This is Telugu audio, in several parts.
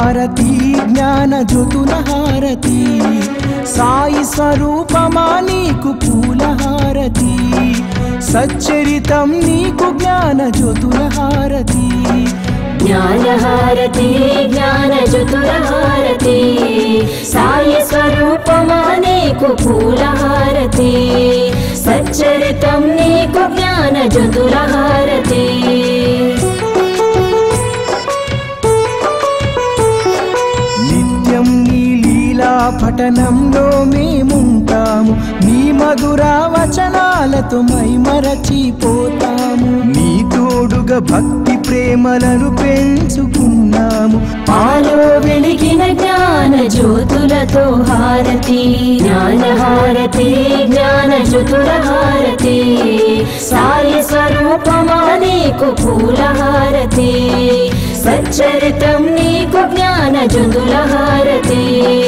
హారతి జ్ఞాన జ్యోతుల హారతి సాయి స్వరూపమా నీకు పూల హారతి సచ్చరితం నీకు జ్ఞాన జ్యోతుల హారతి జ్ఞానహారతి జ్ఞానచతురహారతి సాయి స్వరూపమా నీకు పూలహారతి సచ్చరితం నీకు జ్ఞానచతురహారతి నిత్యం నీ లీలా పఠనంలో మేముంటాము నీ మధుర వచనాలతో మైమరచిపోతాము నీ తోడుగా భక్తి ప్రేమలను పెంచుకున్నాము పాలో వెలిగిన జ్ఞాన జ్యోతులతో హారతి జ్ఞానహారతి జ్ఞానచతురహారతి సాయి స్వరూపమా నీకు పూలహారతి సచ్చరితం నీకు జ్ఞానచతురహారతి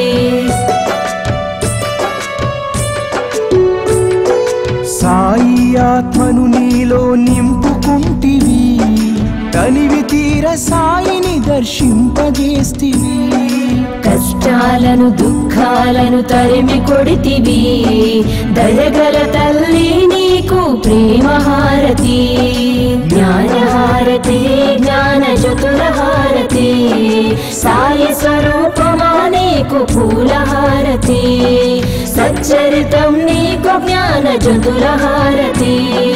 సాయి ఆత్మను నీలో నింపుకుంటివి తనివి తీర సాయిని దర్శింపజేస్తివి కష్టాలను దుఃఖాలను తరిమి కొడితివి దయగల తల్లి నీకు ప్రేమహారతి జ్ఞానహారతి జ్ఞాన చతురహారతి సాయి స్వరూపమా నీకు పూలహారతి సచ్చరితం నీకు జ్ఞాన చతురహారతి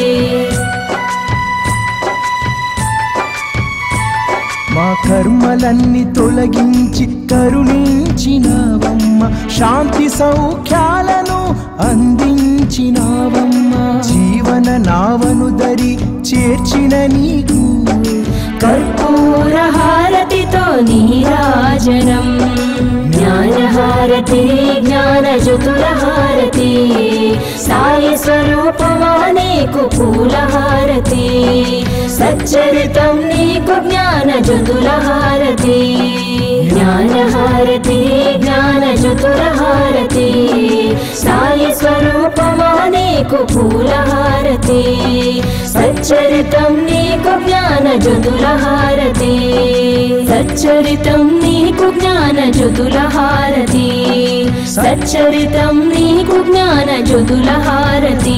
మా కర్మలన్నీ తొలగించి కరుణించినావమ్మ శాంతి సౌఖ్యాలను అందించినావమ్మ జీవన నావను దరి చేర్చిన నీకు కర్పూర హారతితో నీరాజనం జ్ఞానహారతి జ్ఞాన హారతి సాయి స్వరూపమా నీకు పూలహారతి సచ్చరితం నీకు జ్ఞాన హారతి జ్ఞానహారతి జ్ఞాన హారతి సాయి స్వరూపమా నీకు పూలహారతి సచ్చరితం నీకు జ్ఞాన హారతి సచ్చరితం నీకు జ్ఞాన హారతి సచ్చరితం నీకు జ్ఞాన హారతి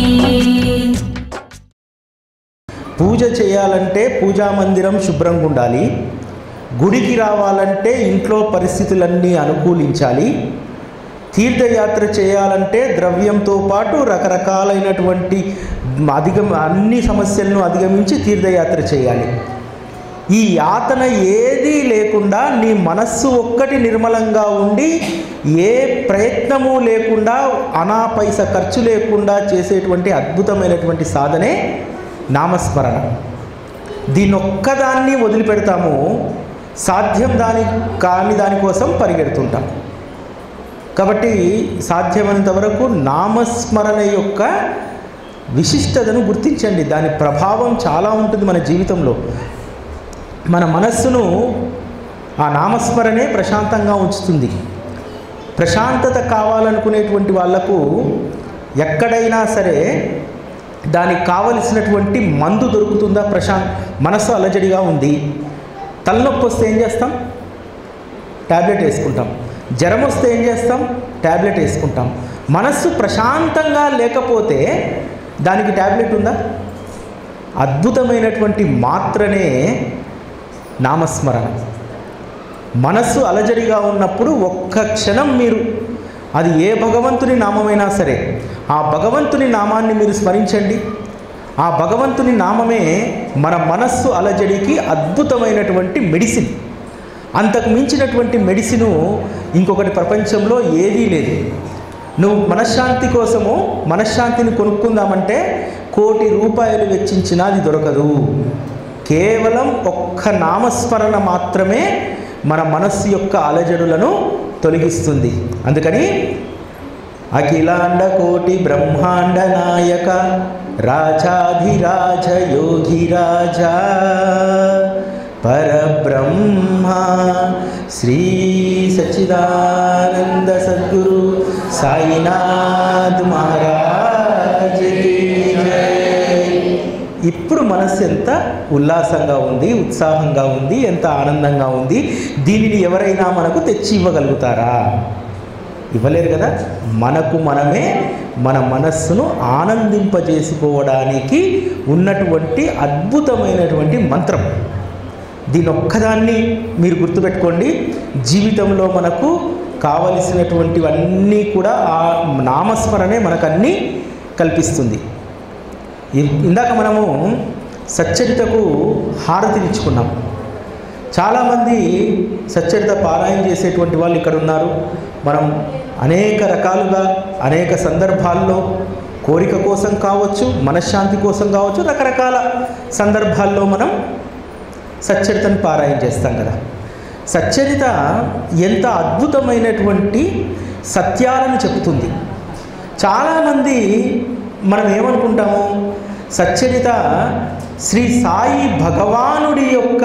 పూజ చేయాలంటే పూజా మందిరం శుభ్రంగా ఉండాలి గుడికి రావాలంటే ఇంట్లో పరిస్థితులన్నీ అనుకూలించాలి తీర్థయాత్ర చేయాలంటే ద్రవ్యంతో పాటు రకరకాలైనటువంటి అధిగమ అన్ని సమస్యలను అధిగమించి తీర్థయాత్ర చేయాలి ఈ యాతన ఏదీ లేకుండా నీ మనస్సు ఒక్కటి నిర్మలంగా ఉండి ఏ ప్రయత్నము లేకుండా అనా పైస ఖర్చు లేకుండా చేసేటువంటి అద్భుతమైనటువంటి సాధనే నామస్మరణ దీన్ని ఒక్కదాన్ని వదిలిపెడతాము సాధ్యం దాని కాని దానికోసం పరిగెడుతుంటాం కాబట్టి సాధ్యమైనంత వరకు నామస్మరణ యొక్క విశిష్టతను గుర్తించండి దాని ప్రభావం చాలా ఉంటుంది మన జీవితంలో మన మనస్సును ఆ నామస్మరణే ప్రశాంతంగా ఉంచుతుంది ప్రశాంతత కావాలనుకునేటువంటి వాళ్లకు ఎక్కడైనా సరే దానికి కావలసినటువంటి మందు దొరుకుతుందా ప్రశాంత్ మనస్సు అలజడిగా ఉంది తలనొప్పి వస్తే ఏం చేస్తాం ట్యాబ్లెట్ వేసుకుంటాం జ్వరం వస్తే ఏం చేస్తాం ట్యాబ్లెట్ వేసుకుంటాం మనస్సు ప్రశాంతంగా లేకపోతే దానికి ట్యాబ్లెట్ ఉందా అద్భుతమైనటువంటి మాత్రనే నామస్మరణ మనస్సు అలజడిగా ఉన్నప్పుడు ఒక్క క్షణం మీరు అది ఏ భగవంతుని నామమైనా సరే ఆ భగవంతుని నామాన్ని మీరు స్మరించండి ఆ భగవంతుని నామమే మన మనస్సు అలజడికి అద్భుతమైనటువంటి మెడిసిన్ అంతకు మించినటువంటి మెడిసిను ఇంకొకటి ప్రపంచంలో ఏదీ లేదు నువ్వు మనశ్శాంతి కోసము మనశ్శాంతిని కొనుక్కుందామంటే కోటి రూపాయలు వెచ్చించినా అది దొరకదు కేవలం ఒక్క నామస్మరణ మాత్రమే మన మనస్సు యొక్క అలజడులను తొలగిస్తుంది అందుకని అఖిలాండ కోటి బ్రహ్మాండ నాయక రాజాధిరాజ యోగిరాజా పరబ్రహ్మ శ్రీ సచ్చిదానంద సద్గురు సాయినాథ్ మహారాజ్ కీ జై. ఇప్పుడు మనస్సు ఎంత ఉల్లాసంగా ఉంది ఉత్సాహంగా ఉంది ఎంత ఆనందంగా ఉంది దీనిని ఎవరైనా మనకు తెచ్చి ఇవ్వగలుగుతారా ఇవ్వలేరు కదా మనకు మనమే మన మనస్సును ఆనందింపజేసుకోవడానికి ఉన్నటువంటి అద్భుతమైనటువంటి మంత్రం దీని ఒక్కదాన్ని మీరు గుర్తుపెట్టుకోండి జీవితంలో మనకు కావలసినటువంటివన్నీ కూడా ఆ నామస్మరణే మనకన్నీ కల్పిస్తుంది ఇం- ఇందాక మనము సచ్చరితకు హారతినిచ్చుకున్నాం చాలామంది సచ్చరిత పారాయణ చేసేటువంటి వాళ్ళు ఇక్కడ ఉన్నారు మనం అనేక రకాలుగా అనేక సందర్భాల్లో కోరిక కోసం కావచ్చు మనశ్శాంతి కోసం కావచ్చు రకరకాల సందర్భాల్లో మనం సచ్చరితను పారాయణ చేస్తాం కదా సచ్చరిత ఎంత అద్భుతమైనటువంటి సత్యాలను చెప్తుంది చాలామంది మనం ఏమనుకుంటాము సచ్చరిత శ్రీ సాయి భగవానుడి యొక్క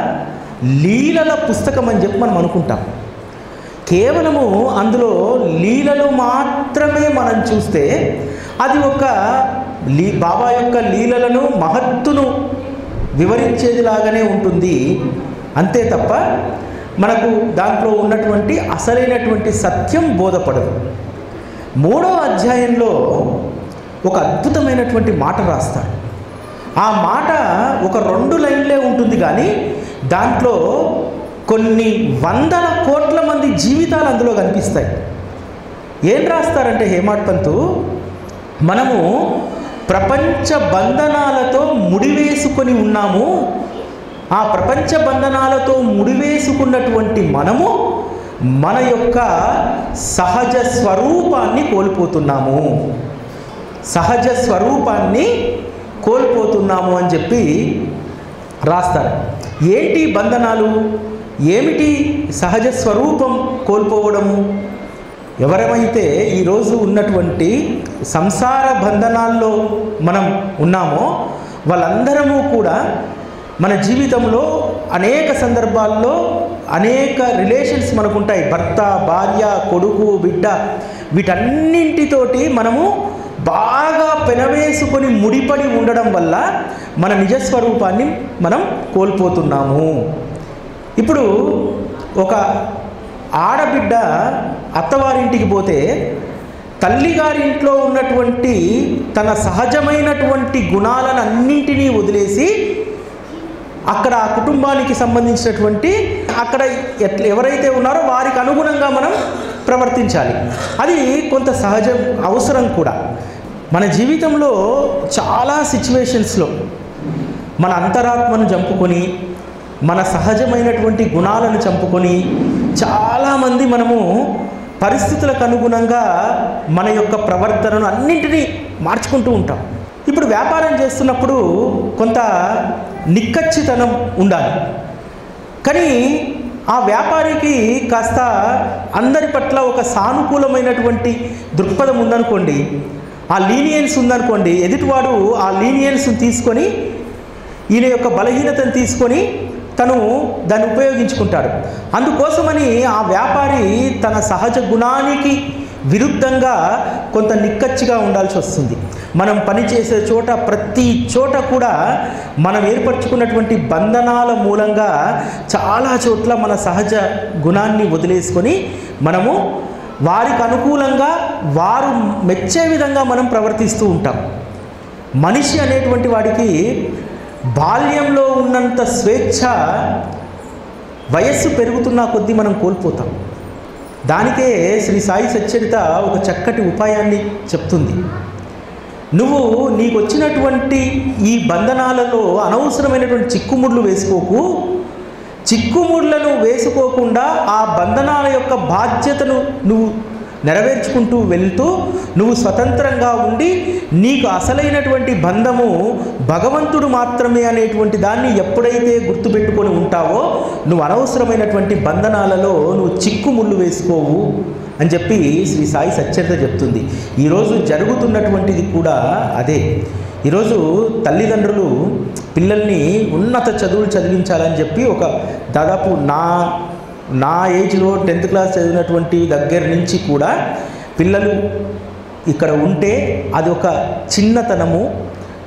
లీలల పుస్తకం అని చెప్పి మనం అనుకుంటాం కేవలము అందులో లీలలు మాత్రమే మనం చూస్తే అది ఒక లీ బాబా యొక్క లీలలను మహత్తును వివరించేదిలాగానే ఉంటుంది అంతే తప్ప మనకు దాంట్లో ఉన్నటువంటి అసలైనటువంటి సత్యం బోధపడదు మూడో అధ్యాయంలో ఒక అద్భుతమైనటువంటి మాట రాస్తాడు ఆ మాట ఒక రెండు లైన్లే ఉంటుంది కానీ దాంట్లో కొన్ని వందల కోట్ల మంది జీవితాలు అందులో కనిపిస్తాయి ఏం రాస్తారంటే హేమాడ్ పంతు మనము ప్రపంచ బంధనాలతో ముడివేసుకొని ఉన్నాము ఆ ప్రపంచ బంధనాలతో ముడివేసుకున్నటువంటి మనము మన యొక్క సహజ స్వరూపాన్ని కోల్పోతున్నాము సహజ స్వరూపాన్ని కోల్పోతున్నాము అని చెప్పి రాస్తారు ఏంటి బంధనాలు ఏమిటి సహజ స్వరూపం కోల్పోవడము ఎవరమైతే ఈరోజు ఉన్నటువంటి సంసార బంధనాల్లో మనం ఉన్నామో వాళ్ళందరము కూడా మన జీవితంలో అనేక సందర్భాల్లో అనేక రిలేషన్స్ మనకు ఉంటాయి భర్త భార్య కొడుకు బిడ్డ వీటన్నింటితోటి మనము బాగా పెనవేసుకొని ముడిపడి ఉండడం వల్ల మన నిజస్వరూపాన్ని మనం కోల్పోతున్నాము ఇప్పుడు ఒక ఆడబిడ్డ అత్తవారింటికి పోతే తల్లిగారింట్లో ఉన్నటువంటి తన సహజమైనటువంటి గుణాలను అన్నింటినీ వదిలేసి అక్కడ ఆ కుటుంబానికి సంబంధించినటువంటి అక్కడ ఎట్ల ఎవరైతే ఉన్నారో వారికి అనుగుణంగా మనం ప్రవర్తించాలి అది కొంత సహజం అవసరం కూడా మన జీవితంలో చాలా సిచ్యువేషన్స్లో మన అంతరాత్మను చంపుకొని మన సహజమైనటువంటి గుణాలను చంపుకొని చాలామంది మనము పరిస్థితులకు అనుగుణంగా మన యొక్క ప్రవర్తనను అన్నింటినీ మార్చుకుంటూ ఉంటాం ఇప్పుడు వ్యాపారం చేస్తున్నప్పుడు కొంత నిక్కచ్చితనం ఉండాలి కానీ ఆ వ్యాపారికి కాస్త అందరి పట్ల ఒక సానుకూలమైనటువంటి దృక్పథం ఉందనుకోండి ఆ లీనియన్స్ ఉందనుకోండి ఎదుటివాడు ఆ లీనియన్స్ని తీసుకొని ఈయన యొక్క బలహీనతను తీసుకొని తను దాన్ని ఉపయోగించుకుంటాడు అందుకోసమని ఆ వ్యాపారి తన సహజ గుణానికి విరుద్ధంగా కొంత నిక్కచ్చిగా ఉండాల్సి వస్తుంది మనం పనిచేసే చోట ప్రతి చోట కూడా మనం ఏర్పరచుకున్నటువంటి బంధనాల మూలంగా చాలా చోట్ల మన సహజ గుణాన్ని వదిలేసుకొని మనము వారికి అనుకూలంగా వారు మెచ్చే విధంగా మనం ప్రవర్తిస్తూ ఉంటాం మనిషి అనేటువంటి వాడికి బాల్యంలో ఉన్నంత స్వేచ్ఛ వయస్సు పెరుగుతున్న కొద్దీ మనం కోల్పోతాం దానికే శ్రీ సాయి సచ్చరిత ఒక చక్కటి ఉపాయాన్ని చెప్తుంది నువ్వు నీకు వచ్చినటువంటి ఈ బంధనాలలో అనవసరమైనటువంటి చిక్కుముడ్లు వేసుకోకు చిక్కుముడ్లను వేసుకోకుండా ఆ బంధనాల యొక్క బాధ్యతను నువ్వు నెరవేర్చుకుంటూ వెళ్తూ నువ్వు స్వతంత్రంగా ఉండి నీకు అసలైనటువంటి బంధము భగవంతుడు మాత్రమే అనేటువంటి దాన్ని ఎప్పుడైతే గుర్తుపెట్టుకొని ఉంటావో నువ్వు అనవసరమైనటువంటి బంధనాలలో నువ్వు చిక్కుముళ్ళు వేసుకోవు అని చెప్పి శ్రీ సాయి సత్యత చెప్తుంది ఈరోజు జరుగుతున్నటువంటిది కూడా అదే ఈరోజు తల్లిదండ్రులు పిల్లల్ని ఉన్నత చదువులు చదివించాలని చెప్పి ఒక దాదాపు నా నా ఏజ్లో టెన్త్ క్లాస్ చదివినటువంటి దగ్గర నుంచి కూడా పిల్లలు ఇక్కడ ఉంటే అది ఒక చిన్నతనము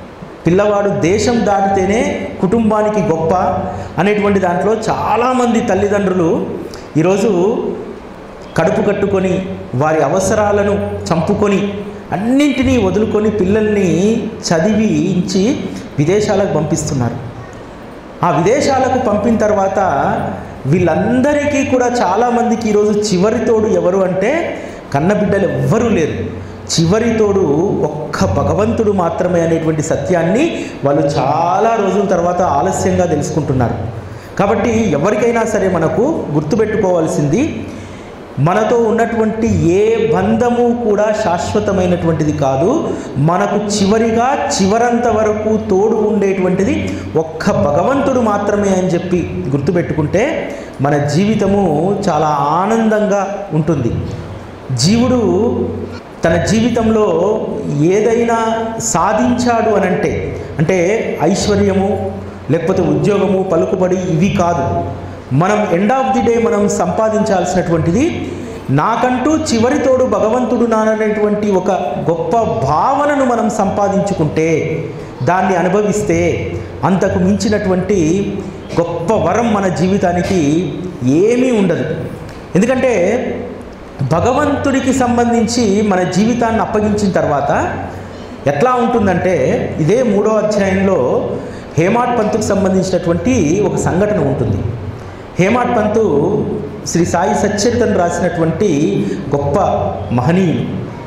పిల్లవాడు దేశం దాటితేనే కుటుంబానికి గొప్ప అనేటువంటి దాంట్లో చాలామంది తల్లిదండ్రులు ఈరోజు కడుపు కట్టుకొని వారి అవసరాలను చంపుకొని అన్నింటినీ వదులుకొని పిల్లల్ని చదివించి విదేశాలకు పంపిస్తున్నారు ఆ విదేశాలకు పంపిన తర్వాత వీళ్ళందరికీ కూడా చాలామందికి ఈరోజు చివరి తోడు ఎవరు అంటే కన్నబిడ్డలు ఎవ్వరూ లేరు చివరి తోడు ఒక్క భగవంతుడు మాత్రమే అనేటువంటి సత్యాన్ని వాళ్ళు చాలా రోజుల తర్వాత ఆలస్యంగా తెలుసుకుంటున్నారు కాబట్టి ఎవరికైనా సరే మనకు గుర్తుపెట్టుకోవాల్సింది మనతో ఉన్నటువంటి ఏ బంధము కూడా శాశ్వతమైనటువంటిది కాదు మనకు చివరిగా చివరంత వరకు తోడు ఉండేటువంటిది ఒక్క భగవంతుడు మాత్రమే అని చెప్పి గుర్తుపెట్టుకుంటే మన జీవితము చాలా ఆనందంగా ఉంటుంది జీవుడు తన జీవితంలో ఏదైనా సాధించాడు అనంటే అంటే ఐశ్వర్యము లేకపోతే ఉద్యోగము పలుకుబడి ఇవి కాదు మనం ఎండ్ ఆఫ్ ది డే మనం సంపాదించాల్సినటువంటిది నాకంటూ చివరి తోడు భగవంతుడు నాననేటువంటి ఒక గొప్ప భావనను మనం సంపాదించుకుంటే దాన్ని అనుభవిస్తే అంతకు మించినటువంటి గొప్ప వరం మన జీవితానికి ఏమీ ఉండదు ఎందుకంటే భగవంతుడికి సంబంధించి మన జీవితాన్ని అప్పగించిన తర్వాత ఎట్లా ఉంటుందంటే ఇదే మూడో అధ్యాయంలో హేమాడ్ పంతుకు సంబంధించినటువంటి ఒక సంఘటన ఉంటుంది హేమాడ్ పంతు శ్రీ సాయి సచ్చరితను రాసినటువంటి గొప్ప మహనీయులు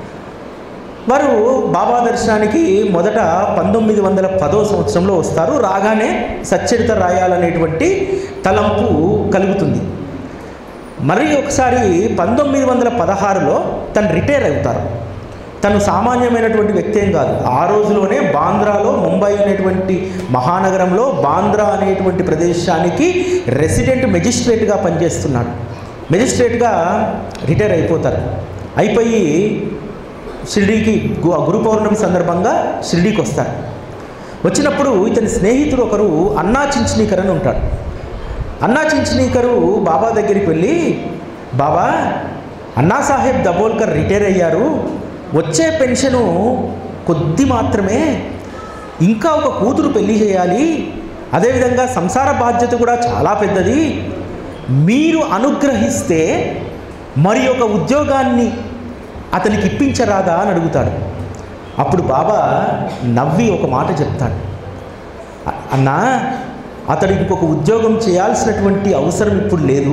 వారు బాబా దర్శనానికి మొదట పంతొమ్మిది వందల పదో సంవత్సరంలో వస్తారు రాగానే సచ్చరిత రాయాలనేటువంటి తలంపు కలుగుతుంది మరి ఒకసారి పంతొమ్మిది వందల పదహారులో తను రిటైర్ అవుతారు తను సామాన్యమైనటువంటి వ్యక్తి ఏం కాదు ఆ రోజులోనే బాంద్రాలో ముంబై అనేటువంటి మహానగరంలో బాంద్రా అనేటువంటి ప్రదేశానికి రెసిడెంట్ మెజిస్ట్రేట్గా పనిచేస్తున్నాడు మెజిస్ట్రేట్గా రిటైర్ అయిపోతారు అయిపోయి షిరిడీకి గు- గురు పౌర్ణమి సందర్భంగా షిరిడీకి వస్తారు వచ్చినప్పుడు ఇతని స్నేహితుడు ఒకరు అన్నా చించనీకర్ అని ఉంటాడు అన్నా చించనీకరు బాబా దగ్గరికి వెళ్ళి బాబా అన్నా సాహెబ్ దబోల్కర్ రిటైర్ అయ్యారు వచ్చే పెన్షను కొద్ది మాత్రమే ఇంకా ఒక కూతురు పెళ్లి చేయాలి అదేవిధంగా సంసార బాధ్యత కూడా చాలా పెద్దది మీరు అనుగ్రహిస్తే మరి ఒక ఉద్యోగాన్ని అతనికి ఇప్పించరాదా అని అడుగుతాడు అప్పుడు బాబా నవ్వి ఒక మాట చెప్తాడు "అ- అన్నా అతడు ఇంకొక ఉద్యోగం చేయాల్సినటువంటి అవసరం ఇప్పుడు లేదు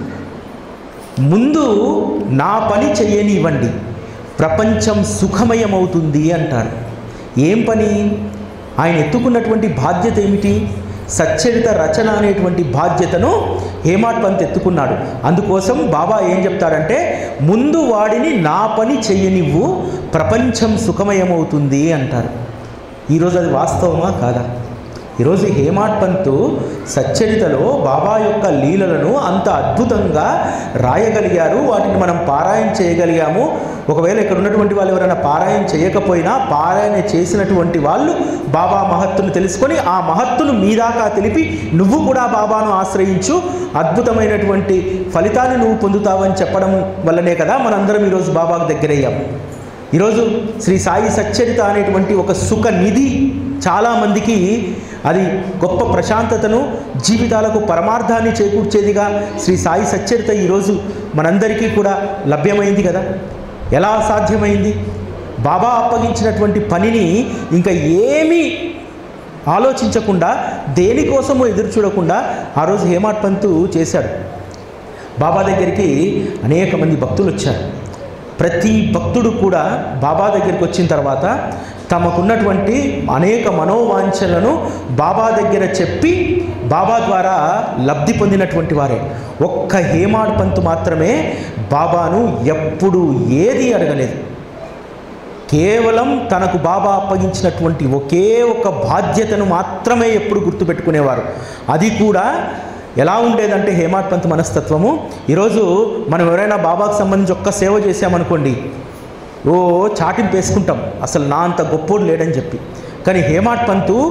ముందు నా పని చెయ్యనివ్వండి ప్రపంచం సుఖమయమవుతుంది అంటాడు ఏం పని ఆయన ఎత్తుకున్నటువంటి బాధ్యత ఏమిటి సచ్చరిత రచన అనేటువంటి బాధ్యతను హేమాడ్ పంత్ ఎత్తుకున్నాడు అందుకోసం బాబా ఏం చెప్తాడంటే ముందు వాడిని నా పని చెయ్యనివ్వు ప్రపంచం సుఖమయమవుతుంది అంటారు ఈరోజు అది వాస్తవమా కాదా ఈరోజు హేమాడ్ పంతు సచ్చరితలో బాబా యొక్క లీలలను అంత అద్భుతంగా రాయగలిగారు వాటిని మనం పారాయణ చేయగలిగాము ఒకవేళ ఇక్కడ ఉన్నటువంటి వాళ్ళు ఎవరైనా పారాయణ చేయకపోయినా పారాయణ చేసినటువంటి వాళ్ళు బాబా మహత్తును తెలుసుకొని ఆ మహత్తును మీ దాకా తెలిపి నువ్వు కూడా బాబాను ఆశ్రయించు అద్భుతమైనటువంటి ఫలితాన్ని నువ్వు పొందుతావని చెప్పడం వల్లనే కదా మనందరం ఈరోజు బాబాకు దగ్గరయ్యాం ఈరోజు శ్రీ సాయి సచ్చరిత అనేటువంటి ఒక సుఖ నిధి చాలామందికి అది గొప్ప ప్రశాంతతను జీవితాలకు పరమార్థాన్ని చేకూర్చేదిగా శ్రీ సాయి సచ్చరిత ఈరోజు మనందరికీ కూడా లభ్యమైంది కదా ఎలా సాధ్యమైంది బాబా అప్పగించినటువంటి పనిని ఇంకా ఏమీ ఆలోచించకుండా దేనికోసమో ఎదురు చూడకుండా ఆ రోజు హేమాడ్ పంతు చేశాడు బాబా దగ్గరికి అనేక మంది భక్తులు వచ్చారు ప్రతి భక్తుడు కూడా బాబా దగ్గరికి వచ్చిన తర్వాత తమకున్నటువంటి అనేక మనోవాంఛలను బాబా దగ్గర చెప్పి బాబా ద్వారా లబ్ధి పొందినటువంటి వారే ఒక్క హేమాడ్ పంతు మాత్రమే బాబాను ఎప్పుడు ఏది అడగలేదు కేవలం తనకు బాబా అప్పగించినటువంటి ఒకే ఒక బాధ్యతను మాత్రమే ఎప్పుడు గుర్తుపెట్టుకునేవారు అది కూడా ఎలా ఉండేదంటే హేమాడ్ పంత్ మనస్తత్వము ఈరోజు మనం ఎవరైనా బాబాకు సంబంధించి ఒక్క సేవ చేశామనుకోండి ఓ చాటింపు వేసుకుంటాం అసలు నా అంత గొప్పోడు లేడని చెప్పి కానీ హేమాడ్ పంతు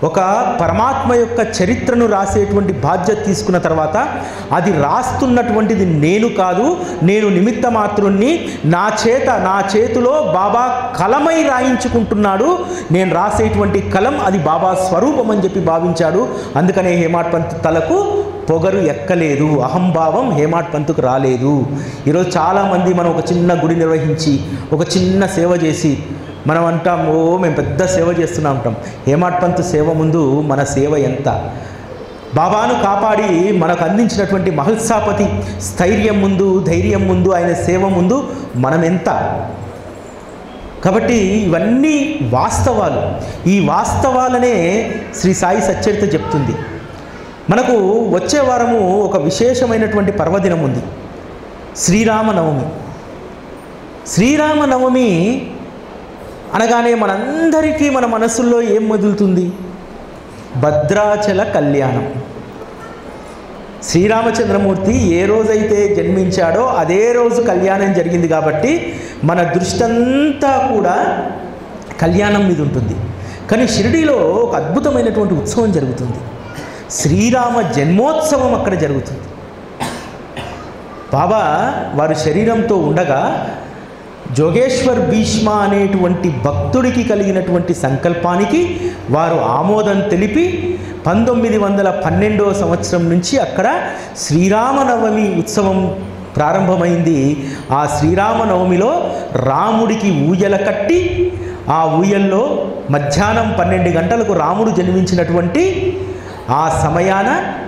ఒక పరమాత్మ యొక్క చరిత్రను రాసేటువంటి బాధ్యత తీసుకున్న తర్వాత అది రాస్తున్నటువంటిది నేను కాదు నేను నిమిత్త మాత్రుణ్ణి నా చేత నా చేతిలో బాబా కలమై రాయించుకుంటున్నాడు నేను రాసేటువంటి కలం అది బాబా స్వరూపం అని చెప్పి భావించాడు అందుకనే హేమాడ్ పంత్ తలకు పొగరు ఎక్కలేదు అహంభావం హేమాడ్ పంతుకు రాలేదు ఈరోజు చాలామంది మనం ఒక చిన్న గుడి నిర్వహించి ఒక చిన్న సేవ చేసి మనం అంటాం ఓ మేము పెద్ద సేవ చేస్తున్నా ఉంటాం హేమాడ్ పంత్ సేవ ముందు మన సేవ ఎంత బాబాను కాపాడి మనకు అందించినటువంటి మహల్సాపతి స్థైర్యం ముందు ధైర్యం ముందు ఆయన సేవ ముందు మనం ఎంత కాబట్టి ఇవన్నీ వాస్తవాలు ఈ వాస్తవాలనే శ్రీ సాయి సచ్చరిత చెప్తుంది మనకు వచ్చే వారము ఒక విశేషమైనటువంటి పర్వదినం ఉంది శ్రీరామనవమి శ్రీరామనవమి అనగానే మనందరికీ మన మనసుల్లో ఏం మొదులుతుంది భద్రాచల కళ్యాణం శ్రీరామచంద్రమూర్తి ఏ రోజైతే జన్మించాడో అదే రోజు కళ్యాణం జరిగింది కాబట్టి మన దృష్టంతా కూడా కళ్యాణం మీద ఉంటుంది కానీ షిరిడీలో ఒక అద్భుతమైనటువంటి ఉత్సవం జరుగుతుంది శ్రీరామ జన్మోత్సవం అక్కడ జరుగుతుంది బాబా వారు శరీరంతో ఉండగా జోగేశ్వర్ భీష్మ అనేటువంటి భక్తుడికి కలిగినటువంటి సంకల్పానికి వారు ఆమోదం తెలిపి పంతొమ్మిది వందల పన్నెండవ సంవత్సరం నుంచి అక్కడ శ్రీరామనవమి ఉత్సవం ప్రారంభమైంది ఆ శ్రీరామనవమిలో రాముడికి ఊయల కట్టి ఆ ఊయల్లో మధ్యాహ్నం పన్నెండు గంటలకు రాముడు జన్మించినటువంటి ఆ సమయాన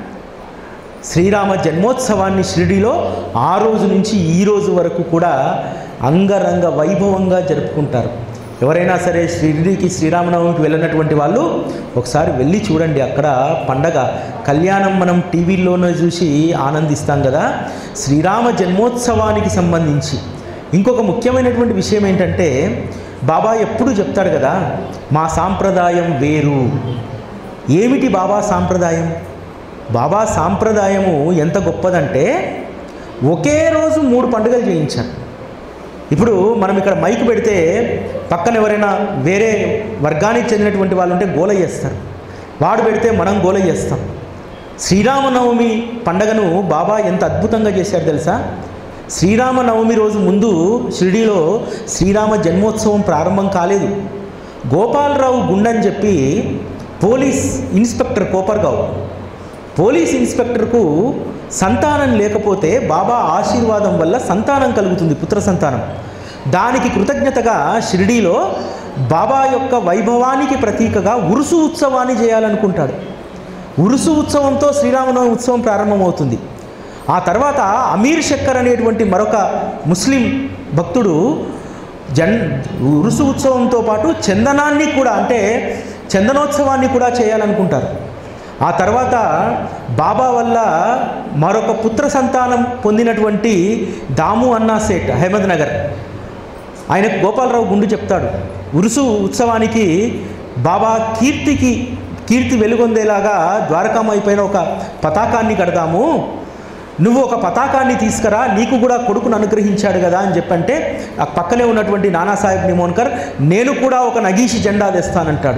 శ్రీరామ జన్మోత్సవాన్ని షిరిడిలో ఆ రోజు నుంచి ఈ రోజు వరకు కూడా అంగరంగ వైభవంగా జరుపుకుంటారు ఎవరైనా సరే షిరిడికి శ్రీరామనవమికి వెళ్ళినటువంటి వాళ్ళు ఒకసారి వెళ్ళి చూడండి అక్కడ పండగ కళ్యాణం మనం టీవీలోనే చూసి ఆనందిస్తాం కదా శ్రీరామ జన్మోత్సవానికి సంబంధించి ఇంకొక ముఖ్యమైనటువంటి విషయం ఏంటంటే బాబా ఎప్పుడు చెప్తాడు కదా మా సాంప్రదాయం వేరు ఏమిటి బాబా సాంప్రదాయం బాబా సాంప్రదాయము ఎంత గొప్పదంటే ఒకే రోజు మూడు పండుగలు చేయించారు ఇప్పుడు మనం ఇక్కడ మైక్ పెడితే పక్కన ఎవరైనా వేరే వర్గానికి చెందినటువంటి వాళ్ళు ఉంటే గోల చేస్తారు వాడు పెడితే మనం గోల చేస్తాం శ్రీరామనవమి పండగను బాబా ఎంత అద్భుతంగా చేశారు తెలుసా శ్రీరామనవమి రోజు ముందు షిరిడీలో శ్రీరామ జన్మోత్సవం ప్రారంభం కాలేదు గోపాలరావు గుండని చెప్పి పోలీస్ ఇన్స్పెక్టర్ కోపర్గావ్ పోలీస్ ఇన్స్పెక్టర్కు సంతానం లేకపోతే బాబా ఆశీర్వాదం వల్ల సంతానం కలుగుతుంది పుత్ర సంతానం దానికి కృతజ్ఞతగా షిరిడీలో బాబా యొక్క వైభవానికి ప్రతీకగా ఉరుసు ఉత్సవాన్ని చేయాలనుకుంటాడు ఉరుసు ఉత్సవంతో శ్రీరామనవమి ఉత్సవం ప్రారంభమవుతుంది ఆ తర్వాత అమీర్ శక్కర్ అనేటువంటి మరొక ముస్లిం భక్తుడు జన్ ఉరుసు ఉత్సవంతో పాటు చందనాన్ని కూడా అంటే చందనోత్సవాన్ని కూడా చేయాలనుకుంటారు ఆ తర్వాత బాబా వల్ల మరొక పుత్ర సంతానం పొందినటువంటి దాము అన్నా సేట్ అహ్మద్ నగర్ ఆయనకు గోపాలరావు గుండు చెప్తాడు ఉరుసు ఉత్సవానికి బాబా కీర్తికి కీర్తి వెలుగొందేలాగా ద్వారకామాయి పైన ఒక పతాకాన్ని కడదాము నువ్వు ఒక పతాకాన్ని తీసుకురా నీకు కూడా కొడుకును అనుగ్రహించాడు కదా అని చెప్పంటే ఆ పక్కనే ఉన్నటువంటి నానాసాహెబ్ నిమోన్కర్ నేను కూడా ఒక నగీషి జెండా తెస్తానంటాడు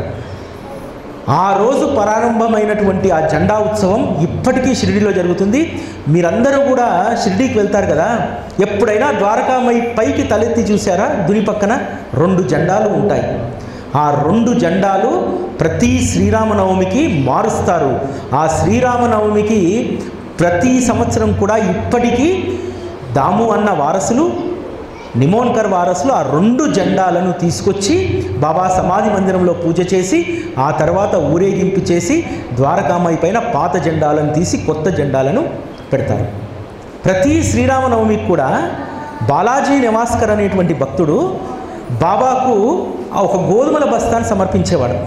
ఆ రోజు ప్రారంభమైనటువంటి ఆ జెండా ఉత్సవం ఇప్పటికీ షిరిడీలో జరుగుతుంది మీరందరూ కూడా షిరిడీకి వెళ్తారు కదా ఎప్పుడైనా ద్వారకామై పైకి తలెత్తి చూసారా దుని పక్కన రెండు జెండాలు ఉంటాయి ఆ రెండు జెండాలు ప్రతి శ్రీరామనవమికి మారుస్తారు ఆ శ్రీరామనవమికి ప్రతి సంవత్సరం కూడా ఇప్పటికీ దాము అన్న వారసులు నిమోన్కర్ వారసులు ఆ రెండు జెండాలను తీసుకొచ్చి బాబా సమాధి మందిరంలో పూజ చేసి ఆ తర్వాత ఊరేగింపు చేసి ద్వారకామాయి పైన పాత జెండాలను తీసి కొత్త జెండాలను పెడతారు ప్రతి శ్రీరామనవమికి కూడా బాలాజీ నివాస్కర్ అనేటువంటి భక్తుడు బాబాకు ఆ ఒక గోధుమల బస్తాన్ని సమర్పించేవాడు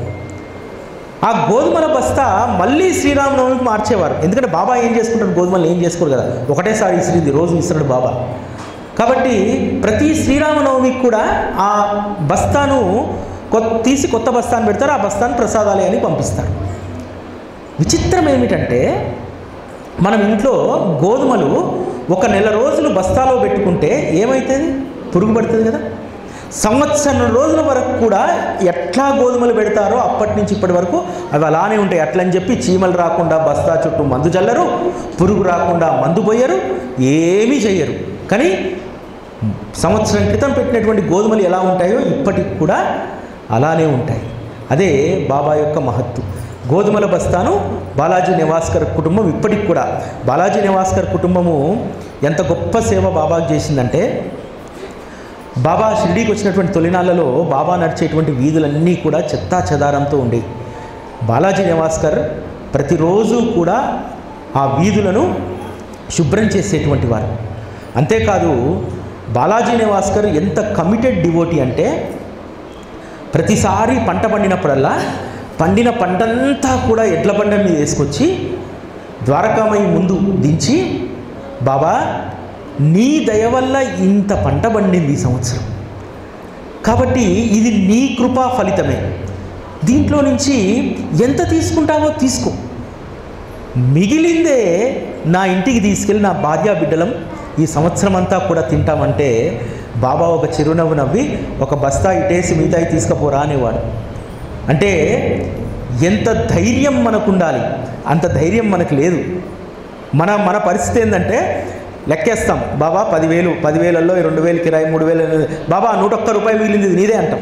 ఆ గోధుమల బస్తా మళ్ళీ శ్రీరామనవమికి మార్చేవారు ఎందుకంటే బాబా ఏం చేసుకుంటాడు గోధుమలు ఏం చేసుకోరు కదా ఒకటేసారి ఇసిరింది రోజు ఇస్తున్నాడు బాబా కాబట్టి ప్రతి శ్రీరామనవమికి కూడా ఆ బస్తాను కొత్త తీసి కొత్త బస్తాను పెడతారు ఆ బస్తాను ప్రసాదాలయానికి పంపిస్తారు విచిత్రం ఏమిటంటే మనం ఇంట్లో గోధుమలు ఒక నెల రోజులు బస్తాలో పెట్టుకుంటే ఏమవుతుంది పురుగు పడుతుంది కదా సంవత్సరం రోజుల వరకు కూడా ఎట్లా గోధుమలు పెడతారో అప్పటి నుంచి ఇప్పటి వరకు అవి అలానే ఉంటాయి అట్లని చెప్పి చీమలు రాకుండా బస్తా చుట్టూ మందు చల్లరు పురుగు రాకుండా మందు పోయరు ఏమీ చెయ్యరు కానీ సంవత్సరం క్రితం పెట్టినటువంటి గోధుమలు ఎలా ఉంటాయో ఇప్పటికి కూడా అలానే ఉంటాయి అదే బాబా యొక్క మహత్తు గోధుమల బస్తాను బాలాజీ నివాస్కర్ కుటుంబం ఇప్పటికి కూడా బాలాజీ నివాస్కర్ కుటుంబము ఎంత గొప్ప సేవ బాబాకు చేసిందంటే బాబా షిరిడీకి వచ్చినటువంటి తొలినాళ్ళలో బాబా నడిచేటువంటి వీధులన్నీ కూడా చెత్తా చెదారంతో ఉండేవి బాలాజీ నివాస్కర్ ప్రతిరోజు కూడా ఆ వీధులను శుభ్రం చేసేటువంటి వారు అంతేకాదు బాలాజీ నివాస్కర్ ఎంత కమిటెడ్ డివోటీ అంటే ప్రతిసారి పంట పండినప్పుడల్లా పండిన పంటంతా కూడా ఎడ్ల బండ మీద వేసుకొచ్చి ద్వారకామయ్య ముందు దించి బాబా నీ దయ వల్ల ఇంత పంట పండింది ఈ సంవత్సరం కాబట్టి ఇది నీ కృపా ఫలితమే దీంట్లో నుంచి ఎంత తీసుకుంటావో తీసుకో మిగిలిందే నా ఇంటికి తీసుకెళ్ళి నా భార్యా బిడ్డలం ఈ సంవత్సరం అంతా కూడా తింటామంటే బాబా ఒక చిరునవ్వు నవ్వి ఒక బస్తా ఇటేసి మిగతాయి తీసుకుపోరా అనేవాడు అంటే ఎంత ధైర్యం మనకు ఉండాలి అంత ధైర్యం మనకు లేదు మన మన పరిస్థితి ఏంటంటే లెక్కేస్తాం బాబా పదివేలు పదివేలలో రెండు వేలు కిరాయి మూడు వేలు బాబా నూట ఒక్క రూపాయి మిగిలింది ఇది నీదే అంటాం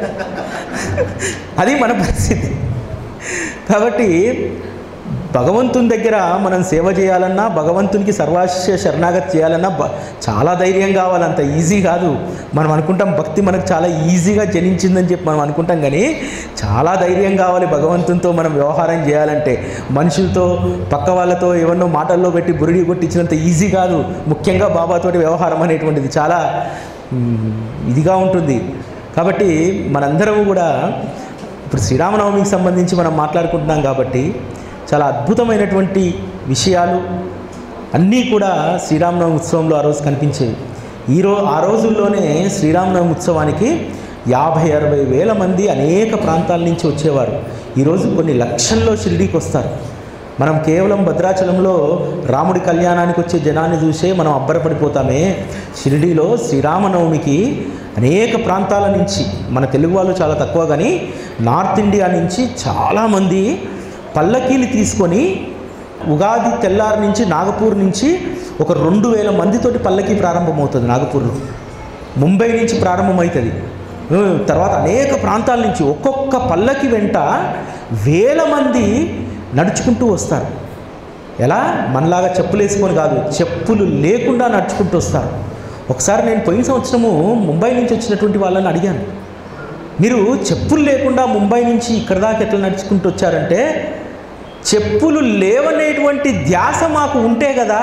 అది మన పరిస్థితి కాబట్టి భగవంతుని దగ్గర మనం సేవ చేయాలన్నా భగవంతునికి సర్వాశ శరణాగతి చేయాలన్నా బ- చాలా ధైర్యం కావాలి అంత ఈజీ కాదు మనం అనుకుంటాం భక్తి మనకు చాలా ఈజీగా జనించిందని చెప్పి మనం అనుకుంటాం కానీ చాలా ధైర్యం కావాలి భగవంతునితో మనం వ్యవహారం చేయాలంటే మనుషులతో పక్క వాళ్ళతో ఎవరినో మాటల్లో పెట్టి బురిడి కొట్టించినంత ఈజీ కాదు ముఖ్యంగా బాబాతోటి వ్యవహారం అనేటువంటిది చాలా మ్, ఇదిగా ఉంటుంది కాబట్టి మనందరం కూడా ఇప్పుడు శ్రీరామనవమికి సంబంధించి మనం మాట్లాడుకుంటున్నాం కాబట్టి చాలా అద్భుతమైనటువంటి విషయాలు అన్నీ కూడా శ్రీరామనవమి ఉత్సవంలో ఆ రోజు కనిపించేవి ఈరో ఆ రోజుల్లోనే శ్రీరామనవమి ఉత్సవానికి యాభై అరవై వేల మంది అనేక ప్రాంతాల నుంచి వచ్చేవారు ఈరోజు కొన్ని లక్షల్లో షిరిడీకి వస్తారు మనం కేవలం భద్రాచలంలో రాముడి కళ్యాణానికి వచ్చే జనాన్ని చూసే మనం అబ్బరపడిపోతామే షిరిడీలో శ్రీరామనవమికి అనేక ప్రాంతాల నుంచి మన తెలుగు వాళ్ళు చాలా తక్కువ కానీ నార్త్ ఇండియా నుంచి చాలామంది పల్లకీలు తీసుకొని ఉగాది తెల్లారి నుంచి నాగపూర్ నుంచి ఒక రెండు వేల మందితోటి పల్లకి ప్రారంభమవుతుంది నాగపూర్లో ముంబై నుంచి ప్రారంభమవుతుంది ఉమ్, తర్వాత అనేక ప్రాంతాల నుంచి ఒక్కొక్క పల్లకి వెంట వేల మంది నడుచుకుంటూ వస్తారు ఎలా మనలాగా చెప్పులు వేసుకొని కాదు చెప్పులు లేకుండా నడుచుకుంటూ వస్తారు ఒకసారి నేను పోయిన సంవత్సరము ముంబై నుంచి వచ్చినటువంటి వాళ్ళని అడిగాను మీరు చెప్పులు లేకుండా ముంబై నుంచి ఇక్కడ దాకా ఎట్లా నడుచుకుంటూ వచ్చారంటే చెప్పులు లేవనేటువంటి ధ్యాస మాకు ఉంటే కదా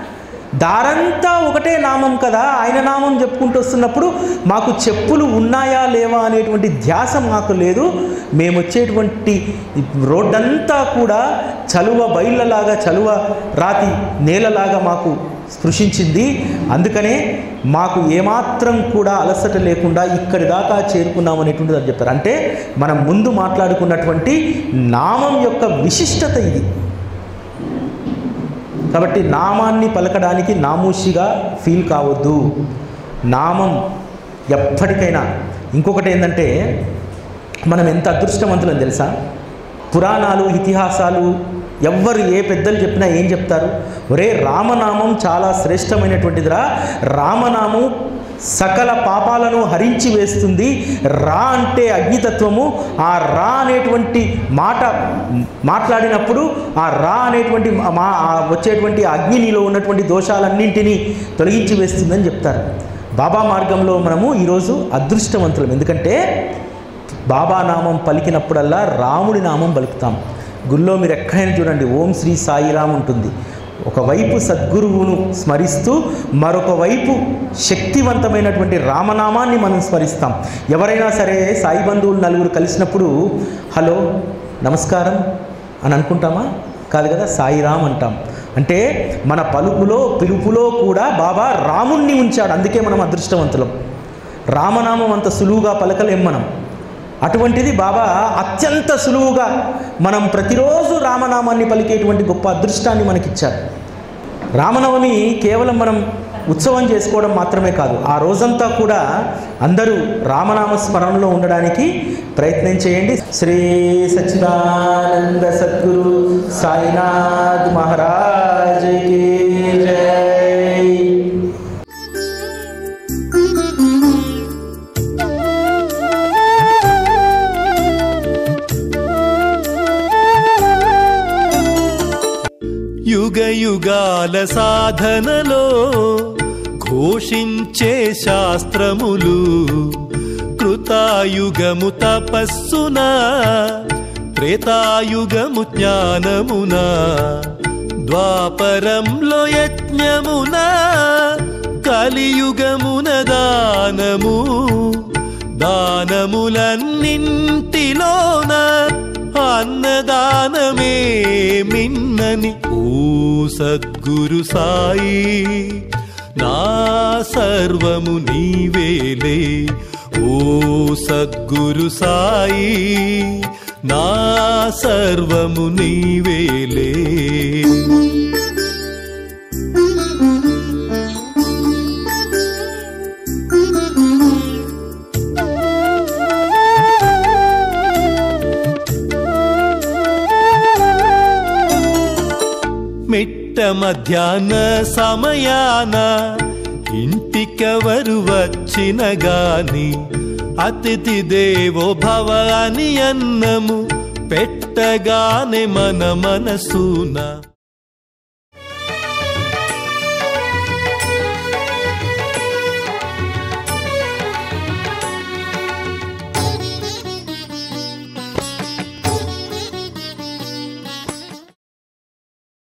దారంతా ఒకటే నామం కదా ఆయన నామం చెప్పుకుంటూ వస్తున్నప్పుడు మాకు చెప్పులు ఉన్నాయా లేవా అనేటువంటి ధ్యాస మాకు లేదు మేము వచ్చేటువంటి రోడ్డంతా కూడా చలువ బయళ్ళలాగా చలువ రాతి నేలలాగా మాకు స్పృశించింది అందుకనే మాకు ఏమాత్రం కూడా అలసట లేకుండా ఇక్కడి దాకా చేరుకున్నాం అనేటువంటిది అని చెప్పారు అంటే మనం ముందు మాట్లాడుకున్నటువంటి నామం యొక్క విశిష్టత ఇది కాబట్టి నామాన్ని పలకడానికి నామూషిగా ఫీల్ కావద్దు నామం ఎప్పటికైనా ఇంకొకటి ఏంటంటే మనం ఎంత అదృష్టవంతులం తెలుసా పురాణాలు ఇతిహాసాలు ఎవ్వరు ఏ పెద్దలు చెప్పినా ఏం చెప్తారు ఒరే రామనామం చాలా శ్రేష్టమైనటువంటిదిరా రామనామం సకల పాపాలను హరించి వేస్తుంది రా అంటే అగ్నితత్వము ఆ రా అనేటువంటి మాట మాట్లాడినప్పుడు ఆ రా అనేటువంటి మా ఆ వచ్చేటువంటి అగ్ని నీలో ఉన్నటువంటి దోషాలన్నింటినీ తొలగించి వేస్తుందని చెప్తారు బాబా మార్గంలో మనము ఈరోజు అదృష్టవంతులం ఎందుకంటే బాబా నామం పలికినప్పుడల్లా రాముడి నామం పలుకుతాం గుళ్ళో మీరు ఎక్కడైనా చూడండి ఓం శ్రీ సాయిరామ్ ఉంటుంది ఒకవైపు సద్గురువును స్మరిస్తూ మరొక వైపు శక్తివంతమైనటువంటి రామనామాన్ని మనం స్మరిస్తాం ఎవరైనా సరే సాయి బంధువులు నలుగురు కలిసినప్పుడు హలో నమస్కారం అని అనుకుంటామా కాదు కదా సాయిరామ్ అంటాం అంటే మన పలుకులో పిలుపులో కూడా బాబా రాముణ్ణి ఉంచాడు అందుకే మనం అదృష్టవంతులం రామనామం అంత సులువుగా పలకలేం మనం అటువంటిది బాబా అత్యంత సులువుగా మనం ప్రతిరోజు రామనామాన్ని పలికేటువంటి గొప్ప అదృష్టాన్ని మనకిచ్చారు రామనవమి కేవలం మనం ఉత్సవం చేసుకోవడం మాత్రమే కాదు ఆ రోజంతా కూడా అందరూ రామనామ స్మరణలో ఉండడానికి ప్రయత్నం చేయండి శ్రీ సచ్చిదానంద సద్గురు సాయినాథ్ మహారాజ్ కీ జై యుగ యుగాల సాధనలో ఘోషించే శాస్త్రములు కృతాయుగము తపస్సున త్రేతాయుగము జ్ఞానమున ద్వాపరంలో యజ్ఞమున కలియుగమున దానము దానములన్నింటిలోన అన్నదానమే మిన్నని ఓ సద్గురు సాయి నా సర్వము నీవేలే ఓ సద్గురు సాయి నా సర్వము నీవేలే మిట్ట మధ్యాహ్న సమయాన ఇంటికెవరు వచ్చిన గాని అతిథి దేవో భవ అని అన్నము పెట్టగానే మన మనసున